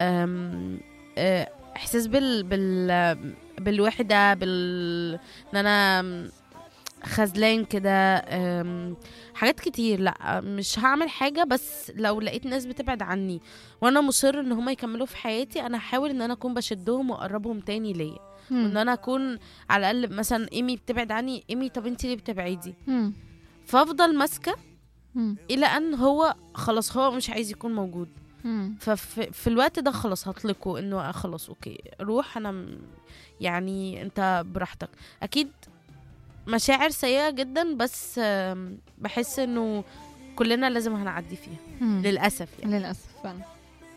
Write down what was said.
آم، آه، احساس بال بال بالوحده بال ان انا خذلان كده آم، حاجات كتير لا مش هعمل حاجه بس لو لقيت ناس بتبعد عني وانا مصر ان هم يكملوا في حياتي انا هحاول ان انا اكون بشدهم واقربهم تاني ليا وان مم. انا اكون على الاقل مثلا ايمي بتبعد عني ايمي طب انت ليه بتبعدي مم. فافضل ماسكه مم. الى ان هو خلاص هو مش عايز يكون موجود مم. ففي في الوقت ده خلاص هطلقه انه آه خلاص اوكي روح انا م- يعني انت براحتك اكيد مشاعر سيئة جدا بس آم، بحس انه كلنا لازم هنعدي فيها مم. للأسف يعني للأسف فعلا